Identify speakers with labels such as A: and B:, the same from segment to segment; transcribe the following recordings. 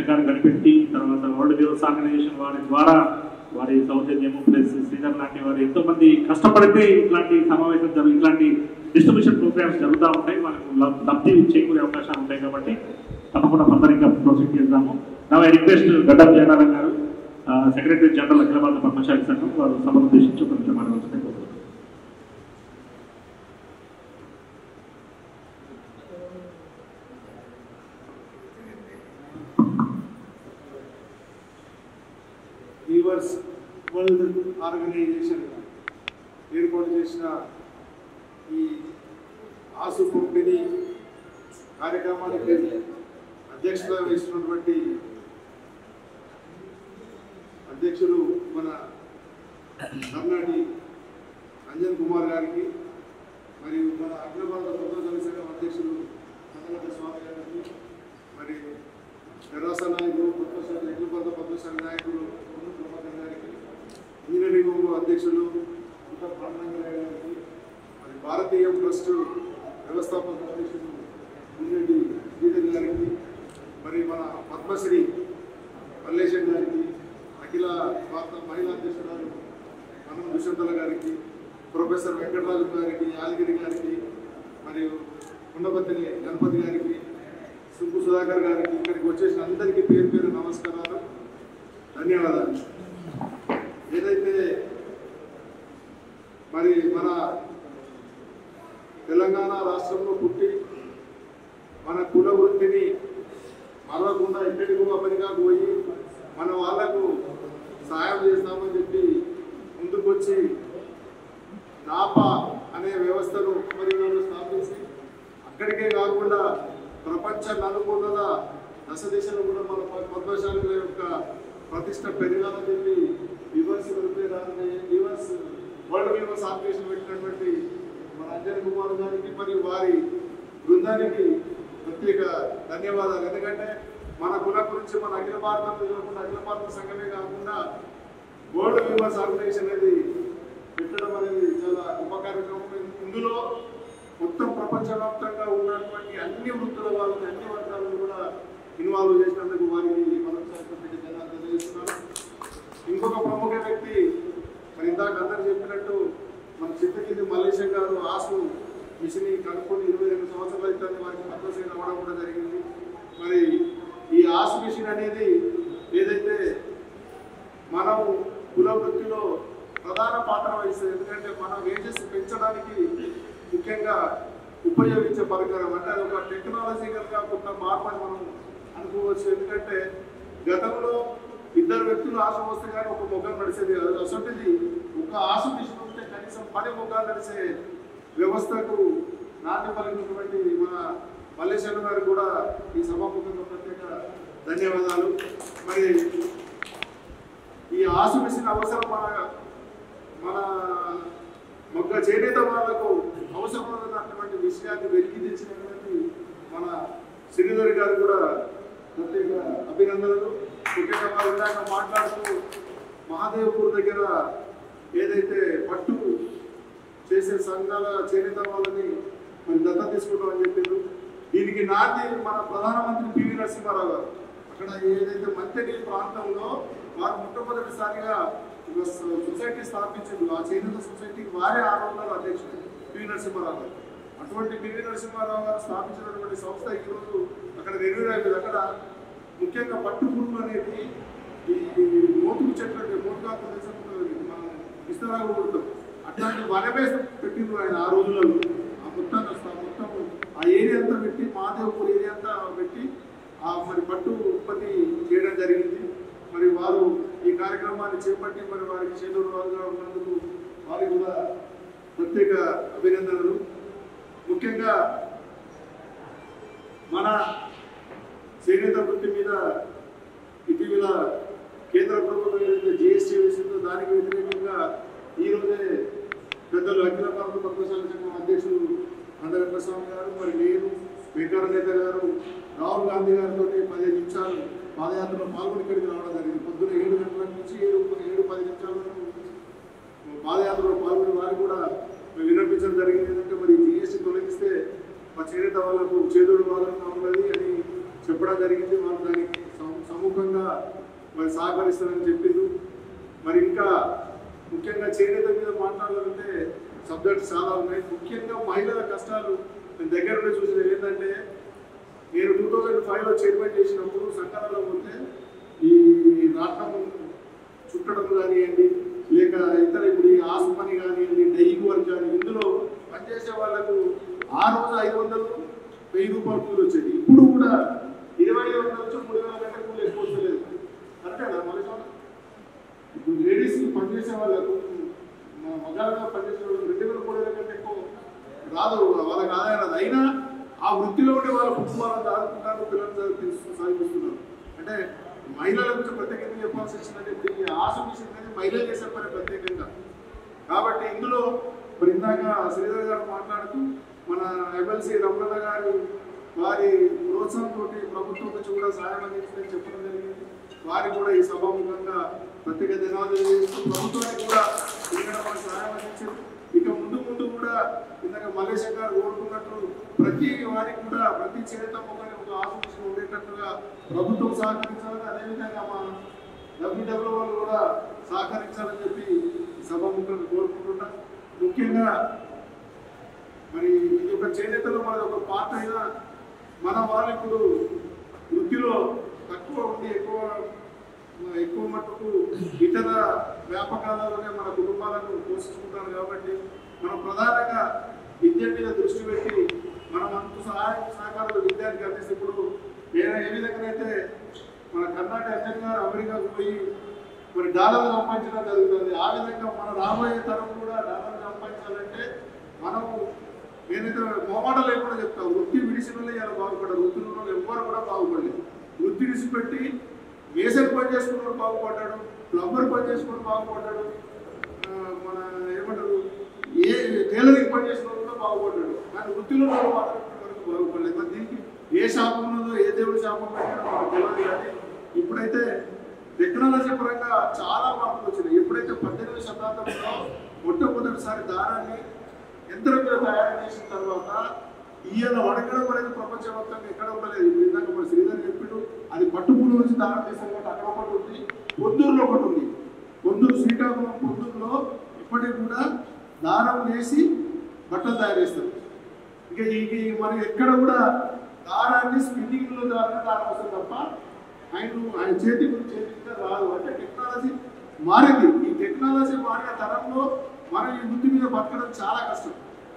A: గారు కనిపెట్టి తర్వాత వరల్డ్ దివస్ ఆర్గనైజేషన్ వారి ద్వారా వారి సౌజన్యము ప్లస్ శ్రీధర్ లాంటి వారు ఎంతో మంది కష్టపడితే ఇట్లాంటి సమావేశం జరుగు ఇట్లాంటి డిస్ట్రిబ్యూషన్ ప్రోగ్రామ్స్ జరుగుతూ ఉంటాయి మనకు లబ్- లబ్ధి చేకూరే అవకాశాలు ఉంటాయి కాబట్టి తప్పకుండా ఫర్దర్ ఇంకా ప్రొసీడ్ చేద్దాము నా రిక్వెస్ట్ గడ్డం జయనారాయణ గారు సెక్రటరీ జనరల్ అఖిల భారత పద్మశాలి సంఘం వారు సభను ఉద్దేశించి ఒక నిమిషం మాట్లాడుతున్నాయి
B: వీవర్స్ వరల్డ్ ఆర్గనైజేషన్ ఏర్పాటు చేసిన ఈ ఆసు పంపిణీ కార్యక్రమానికి అధ్యక్షత వహిస్తున్నటువంటి అధ్యక్షులు మన కర్ణాటి అంజన్ కుమార్ గారికి మరియు మన అఖిల భారత ప్రభుత్వ సంఘం అధ్యక్షులు చంద్రగడ్డ స్వామి గారికి మరి తెరాస నాయకులు పద్మశాలి అఖిల భారత పద్మశాలి నాయకులు పొన్ను ప్రభాకర్ గారికి ఇంజనీరింగ్ విభాగం అధ్యక్షులు ఉత్త పాండరంగరాయ గారికి మరి భారతీయ ట్రస్ట్ వ్యవస్థాపక అధ్యక్షులు మున్నెడ్డి శ్రీధర్ గారికి మరి మన పద్మశ్రీ మల్లేశం గారికి అఖిల భారత మహిళా అధ్యక్షురాలు మనం దుష్యంతల గారికి ప్రొఫెసర్ వెంకటరాజు గారికి యాదగిరి గారికి మరియు ఉండపతిని గణపతి గారికి సుబ్బు సుధాకర్ గారికి ఇక్కడికి వచ్చేసిన అందరికీ పేరు పేరు నమస్కారాలు ధన్యవాదాలు ఏదైతే మరి మన తెలంగాణ రాష్ట్రంలో పుట్టి మన కుల వృత్తిని మరవకుండా ఎక్కడికి పనిగా పోయి మన వాళ్ళకు సహాయం చేస్తామని చెప్పి ముందుకొచ్చి నాపా అనే వ్యవస్థను మరి వాళ్ళు స్థాపించి అక్కడికే కాకుండా ప్రపంచ నలుమూలల దశ దిశలో కూడా మన ప- పద్మశాలుల యొక్క ప్రతిష్ట పెరగాలని చెప్పి weavers weavers world weavers organisation పెట్టినటువంటి మన అంజన్ కుమార్ గారికి మరియు వారి బృందానికి ప్రత్యేక ధన్యవాదాలు ఎందుకంటే మన కుల గురించి మన అఖిల భారతంలో కాకుండా అఖిల భారత సంఘమే కాకుండా వరల్డ్ వివర్స్ ఆర్గనైజేషన్ అనేది పెట్టడం అనేది చాలా గొప్ప కార్యక్రమం ఇందులో మొత్తం ప్రపంచవ్యాప్తంగా ఉన్నటువంటి అన్ని వృత్తుల వాళ్ళని అన్ని వర్గాలను కూడా ఇన్వాల్వ్ చేసినందుకు వారికి మరొకసారి ప్రత్యేక ధన్యవాదాలు తెలియజేస్తున్నాను ఇంకొక ప్రముఖ వ్యక్తి మరి ఇందాక అందరు చెప్పినట్టు మన చిత్తగిరి మల్లేశం గారు ఆసు మిషన్ కనుక్కొని ఇరవై రెండు సంవత్సరాలు అయితే వారికి పద్మశ్రీ అవ్వడం కూడా జరిగింది మరి ఈ ఆసు మిషన్ అనేది ఏదైతే మనం కుల వృత్తిలో ప్రధాన పాత్ర వహిస్తుంది ఎందుకంటే మన వేజెస్ పెంచడానికి ముఖ్యంగా ఉపయోగించే పరికరం అంటే అది ఒక టెక్నాలజికల్గా కొంత మార్పు అని మనం అనుకోవచ్చు ఎందుకంటే గతంలో ఇద్దరు వ్యక్తులు ఆశ వస్తే కానీ ఒక మొగ్గం నడిచేది కాదు అసొంటిది ఒక ఆశ మిషన్ ఉంటే కనీసం పది మొగ్గాలు నడిచే వ్యవస్థకు నాట్య పలికినటువంటి మన మల్లేశ్వర గారు కూడా ఈ సభాముఖంగా ప్రత్యేక ధన్యవాదాలు మరి ఈ ఆశ మిషన్ అవసరం మన మన మొగ్గ చేనేత వాళ్ళకు అవసరమైనటువంటి విషయాన్ని వెలికి తెచ్చినటువంటి మన శ్రీధర్ గారు కూడా ప్రత్యేక అభినందనలు ముఖ్యంగా వారు ఇందాక మాట్లాడుతూ మహాదేవ్పూర్ దగ్గర ఏదైతే పట్టు చేసే సంఘాల చేనేత వాళ్ళని మరి దత్త తీసుకుంటామని చెప్పారు దీనికి నాంది మన ప్రధానమంత్రి పివి నరసింహారావు గారు అక్కడ ఏదైతే మంత్రి ప్రాంతంలో వారు మొట్టమొదటిసారిగా ఒక సొ- సొసైటీ స్థాపించారు ఆ చేనేత సొసైటీకి వారే ఆ రోజుల్లో అధ్యక్షుడు పివి నరసింహారావు గారు అటువంటి పివి నరసింహారావు గారు స్థాపించినటువంటి సంస్థ ఈరోజు అక్కడ రెన్యూ అయిపోయింది అక్కడ ముఖ్యంగా పట్టు పురుగులు అనేవి ఈ మోతుకు చెట్లు అంటే మోతుకాకు తెలుసు మనం ఇస్తరాకు కొడతాం అట్లాంటి వనమే పెట్టిండ్రు ఆయన ఆ రోజులలో ఆ మొత్తం మొత్తం ఆ ఏరియా అంతా పెట్టి మాదేవపూర్ ఏరియా అంతా పెట్టి ఆ మరి పట్టు ఉత్పత్తి చేయడం జరిగింది మరి వారు ఈ కార్యక్రమాన్ని చేపట్టి మరి వారికి చేదోడు వారుగా ఉన్నందుకు వారికి కూడా ప్రత్యేక అభినందనలు ముఖ్యంగా మన చేనేత వృత్తి మీద ఇటీవల కేంద్ర ప్రభుత్వం ఏదైతే జిఎస్టీ వేసిందో దానికి వ్యతిరేకంగా ఈ రోజే పెద్దలు అఖిల భారత పద్మశాల సంఘం అధ్యక్షులు అందరప్ప స్వామి గారు మరి నేను వెంకట నేత గారు రాహుల్ గాంధీ గారితో పదిహేను నిమిషాలు పాదయాత్రలో పాల్గొని ఇక్కడికి రావడం జరిగింది పొద్దున ఏడు గంటల నుంచి ఏడు ఏడు పది నిమిషాల వరకు పాదయాత్రలో పాల్గొని వారు కూడా మేము వినిపించడం జరిగింది ఏంటంటే మరి జిఎస్టీ తొలగిస్తే మా చేనేత వాళ్ళకు చేదుడు వాళ్ళకు ఉన్నది అని చెప్పడం జరిగింది వాళ్ళు దానికి సం- సముఖంగా మరి సహకరిస్తారని చెప్పిండు మరి ఇంకా ముఖ్యంగా చేనేత మీద మాట్లాడాలంటే సబ్జెక్ట్స్ చాలా ఉన్నాయి ముఖ్యంగా మహిళల కష్టాలు నేను దగ్గర నుండి చూసినది ఏంటంటే నేను టూ థౌజండ్ ఫైవ్లో చైర్మన్ చేసినప్పుడు సంఘాలలో పోతే ఈ రాట్నం చుట్టడం కానివ్వండి లేక ఇతర ఇప్పుడు ఈ ఆసు పని కానివ్వండి డైయింగ్ వర్క్ కానీ ఇందులో పనిచేసే వాళ్ళకు ఆ రోజు ఐదు వందలు వెయ్యి రూపాయలు కూలి వచ్చేది ఇప్పుడు కూడా ఇరవై ఐదు వందల నుంచి మూడు వేల కంటే కూలి ఎక్కువ వస్తలేదు కరెక్టేనా మరి ఇప్పుడు లేడీస్ పనిచేసే వాళ్ళకు మా మగాళ్ళగా పనిచేసే వాళ్ళకు రెండు వేల మూడు వేల కంటే ఎక్కువ రాదు వాళ్ళకి ఆదాయం రాదు అయినా ఆ వృత్తిలో ఉండే వాళ్ళ కుటుంబాలను దాచుకుంటారు పిల్లలు చదివిస్తూ సాగిస్తున్నారు అంటే మహిళల గురించి ప్రత్యేకంగా చెప్పాల్సి వచ్చిందంటే ఇప్పుడు ఈ ఆశ మిషన్ అనేది మహిళలు చేసే పని ప్రత్యేకంగా కాబట్టి ఇందులో మరి ఇందాక శ్రీధర్ గారు మాట్లాడుతూ మన ఎమ్మెల్సీ రమణ గారు వారి ప్రోత్సాహంతో ప్రభుత్వం నుంచి కూడా సహాయం అందించిందని చెప్పడం జరిగింది వారికి కూడా ఈ సభాముఖంగా ప్రత్యేక ధన్యవాదాలు తెలియజేస్తూ ప్రభుత్వానికి కూడా ఇక్కడ మనకు సహాయం అందించారు ఇక ముందు ముందు కూడా ఇందాక మల్లేశ గారు కోరుకున్నట్టు ప్రతి వారికి కూడా ప్రతి చేత మొక్కని ఒక ఆఫీస్ ఉండేటట్టుగా ప్రభుత్వం సహకరించాలని అదేవిధంగా మా డబ్ల్యూడబ్ల్యూ వాళ్ళు కూడా సహకరించాలని చెప్పి ఈ సభాముఖంగా కోరుకుంటున్నా ముఖ్యంగా మరి ఇది ఒక చేనేతలో మనది ఒక పాత్ర అయినా మన వాళ్ళు ఇప్పుడు వృత్తిలో తక్కువ ఉండి ఎక్కువ ఎక్కువ మట్టుకు ఇతర వ్యాపకాలలోనే మన కుటుంబాలను పోషించుకుంటారు కాబట్టి మనం ప్రధానంగా విద్య మీద దృష్టి పెట్టి మనం అంత సహాయం సహకారాలు విద్యార్థికి అందిస్తే ఇప్పుడు నేను ఏ విధంగానైతే మన కర్ణాటక అర్జున్ గారు అమెరికాకు పోయి మరి డాలర్లు సంపాదించడం జరుగుతుంది ఆ విధంగా మన రాబోయే తరం కూడా డాలర్లు సంపాదించాలంటే మనం నేనైతే మొహమాట లేకుండా చెప్తాను వృత్తి విడిసిన వాళ్ళు ఇలా బాగుపడ్డారు వృత్తి ఉన్న వాళ్ళు ఎవ్వరు కూడా బాగుపడలేదు వృత్తి విడిచిపెట్టి మేసర్ పని చేసుకున్నాడు బాగుపడ్డాడు ప్లంబర్ పని చేసుకుని బాగుపడ్డాడు ఆ, మన ఏమంటారు ఏ టైలరింగ్ పని చేసిన వాళ్ళు కూడా బాగుపడ్డాడు కానీ వృత్తిలో ఉన్న వాళ్ళు మాత్రం ఇప్పటివరకు బాగుపడలేదు మరి దీనికి ఏ శాపం ఉన్నదో ఏ దేవుడి శాపం పెట్టాడో మనకు తెలియదు కానీ ఇప్పుడైతే టెక్నాలజీ పరంగా చాలా మార్పులు వచ్చినాయి ఎప్పుడైతే పద్దెనిమిది శతాబ్దంలో మొట్టమొదటిసారి దారాన్ని యంత్రం మీద తయారు చేసిన తర్వాత ఈయన వడకడం అనేది ప్రపంచవ్యాప్తంగా ఎక్కడ ఉండలేదు ఇప్పుడు ఇందాక మన శ్రీధర్ చెప్పిండు అది పట్టుపుల నుంచి దారం చేశారు కాబట్టి అక్కడ ఒకటి ఉంది పొందూరులో ఒకటి ఉంది పొందూరు శ్రీకాకుళం పొందూరులో ఇప్పటికి కూడా దారం వేసి బట్టలు తయారు చేస్తారు ఇక ఈ ఈ మనకి ఎక్కడ కూడా దారాన్ని స్పిన్నింగ్ లో ద్వారా దారం వస్తుంది తప్ప ఆయన ఆయన చేతి గురించి చేతిగా రాదు అంటే టెక్నాలజీ మారింది ఈ టెక్నాలజీ మారిన తరంలో మనం ఈ వృత్తి మీద బతకడం చాలా కష్టం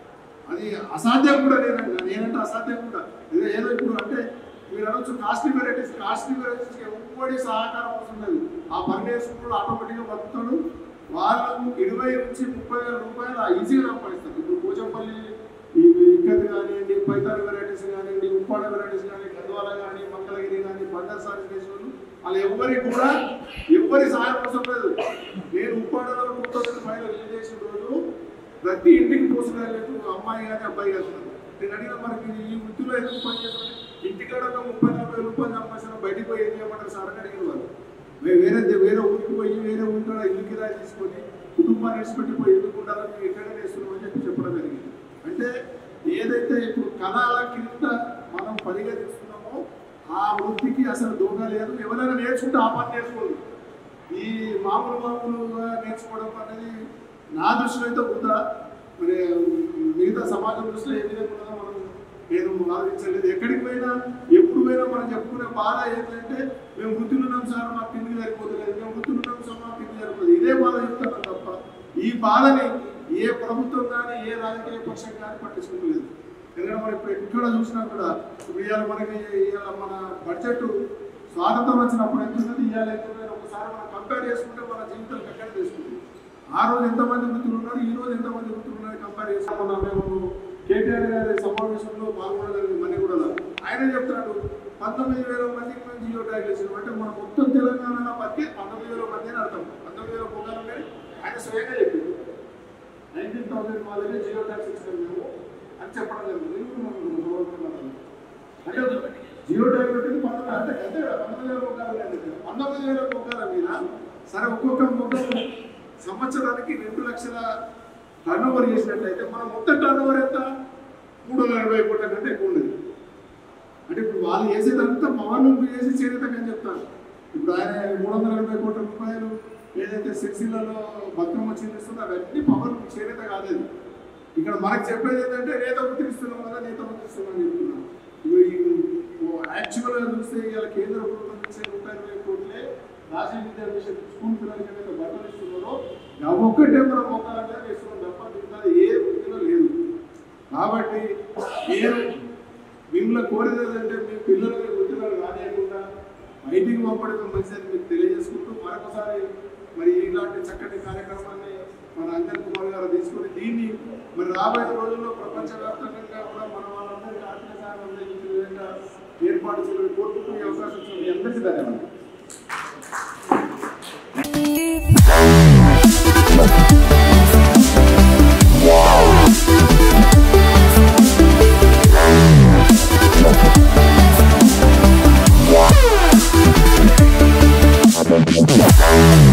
B: అది అసాధ్యం కూడా నేనంట నేనంటే అసాధ్యం కూడా ఏదో ఏదో ఇప్పుడు అంటే మీరు అనొచ్చు కాస్ట్లీ వెరైటీస్ కాస్ట్లీ వెరైటీస్కి ఎవ్వడి సహకారం వస్తున్నది ఆ పని నేర్చుకున్నాడు ఆటోమేటిక్గా బతుకుతాడు వాళ్ళు ఇరవై నుంచి ముప్పై వేల రూపాయలు ఈజీగా సంపాదిస్తారు ఇప్పుడు పోచంపల్లి ఈ ఇక్కత్ కానివ్వండి పైతారు వెరైటీస్ కానివ్వండి ఉప్పాడ వెరైటీస్ కానీ గద్వాల కానీ మంగళగిరి కానీ బందర్ సారీ చేసిన వాళ్ళు ఎవ్వరికి కూడా ఎవ్వరి సహాయం అవసరం లేదు నేను ఉప్పాడలో టూ థౌసండ్ ఫైవ్ లో చేసిన రోజు ప్రతి ఇంటికి పోషకాలు అమ్మాయి కానీ అబ్బాయి కానీ ఉన్నారు. నేను అడిగిన మనకి ఈ వృత్తిలో ఎందుకు పనిచేస్తుంది ఇంటికాడ ఒక ముప్పై నలభై రూపాయలు సంపాదించిన బయటికి పోయి ఏం చేయమంటారు సార్ అని అడిగిన వాళ్ళు వే- వేరే దే- వేరే ఊరికి పోయి వేరే ఊరిలో ఇల్లు కిరాయి తీసుకొని కుటుంబాన్ని విడిచిపెట్టి పోయి ఎందుకు ఉండాలని మేము ఎక్కడే చేస్తున్నాం అని చెప్పి చెప్పడం జరిగింది అంటే ఏదైతే ఇప్పుడు కళల కింద మనం పరిగణిస్తున్నామో ఆ వృత్తికి అసలు దోగ లేదు ఎవరైనా నేర్చుకుంటే ఆ పని నేర్చుకోదు ఈ మామూలు మామూలుగా నేర్చుకోవడం అనేది నా దృష్టిలో అయితే వృధా మరి మిగతా సమాజం దృష్టిలో ఏ విధంగా ఉన్నదో మనం నేను ఆలోచించలేదు ఎక్కడికి పోయినా ఎప్పుడు పోయినా మనం చెప్పుకునే బాధ ఏంటంటే మేము వృత్తులు ఉన్నాం సార్ మాకు తిండి సరిపోతలేదు మేము వృత్తులు ఉన్నాం సార్ మాకు తిండి సరిపోతుంది ఇదే బాధ చెప్తాను తప్ప ఈ బాధని ఏ ప్రభుత్వం కానీ ఏ రాజకీయ పక్షం కానీ పట్టించుకోలేదు ఎందుకంటే మనం ఇప్పుడు ఎక్కడ చూసినా కూడా ఇప్పుడు ఇవాళ మనకి ఇవాళ మన బడ్జెట్ స్వాతంత్రం వచ్చినప్పుడు ఎంత ఉన్నది ఇవాళ ఎంత ఉన్నది ఒకసారి మనం కంపేర్ చేసుకుంటే మన జీవితాలు ఎక్కడ చేసుకుంటుంది ఆ రోజు ఎంతమంది వృత్తులు ఉన్నారు ఈ రోజు ఎంతమంది వృత్తులు ఉన్నారు కంపేర్ చేసుకున్నాం మేము కేటీఆర్ గారి సమావేశంలో పాల్గొనగలిగిన మన కూడా ఆయన చెప్తాడు పంతొమ్మిది వేల మందికి మేము జియో ట్యాగ్ చేసినాం అంటే మన మొత్తం తెలంగాణలో బతికే పంతొమ్మిది వేల మంది అని అర్థం పంతొమ్మిది వేల పొగాలు ఆయన స్వయంగా చెప్పింది నైన్టీన్ థౌసండ్ వాళ్ళకి జియో ట్యాక్స్ ఇచ్చినాం మేము అని చెప్పడం జరిగింది నేను కూడా మనం గౌరవిస్తున్నాను. అంటే జియో ట్యాగ్ పెట్టింది పంతొమ్మిది అంటే అంతే కదా పంతొమ్మిది వేల పొగాలు లేదు. పంతొమ్మిది వేల పొగాల మీద సరే ఒక్కొక్క మొగ్గలు సంవత్సరానికి రెండు లక్షల టర్న్ ఓవర్ చేసినట్లయితే మన మొత్తం టర్న్ ఓవర్ ఎంత మూడు వందల ఎనభై కోట్ల కంటే ఎక్కువ ఉండేది అంటే ఇప్పుడు వాళ్ళు చేసేదంతా పవన్ నుండి చేసి చేరేతకని చెప్తాను ఇప్పుడు ఆయన మూడు వందల ఎనభై కోట్ల రూపాయలు ఏదైతే సిరిసిల్లలో బతుకమ్మ చెల్లిస్తుందో అవన్నీ పవర్ చేనేత కాలేదు ఇక్కడ మనకు చెప్పేది ఏంటంటే నేత ముద్రిస్తున్నాం కదా నేత ముద్రిస్తున్నాం అని చెప్తున్నాం యాక్చువల్గా చూస్తే ఇవాళ కేంద్ర ప్రభుత్వం ఇచ్చే నూట ఇరవై కోట్లే రాజీవ్ విద్యా మిషన్ స్కూల్ పిల్లలకి ఏదైతే బట్టలు ఇస్తున్నారో అవి ఒక్కటే మనం మోకాలంటే వేస్తున్నాం తప్ప మిగతా ఏ వృత్తిలో లేదు కాబట్టి నేను మిమ్మల్ని కోరేది ఏంటంటే మీ పిల్లలని వృత్తిలో రానియకుండా బయటికి పంపడం మంచిదని మీకు తెలియజేసుకుంటూ మరొకసారి మరి ఇలాంటి చక్కటి కార్యక్రమాన్ని మన అంజన్ కుమార్ గారు తీసుకుని దీన్ని మరి రాబోయే రోజుల్లో ప్రపంచవ్యాప్తంగా కూడా మన వాళ్ళందరికీ ఆర్థిక సహాయం అందించే విధంగా ఏర్పాటు చేయాలని కోరుకుంటూ ఈ అవకాశం ఇచ్చిన మీ అందరికీ ధన్యవాదాలు
C: Wow.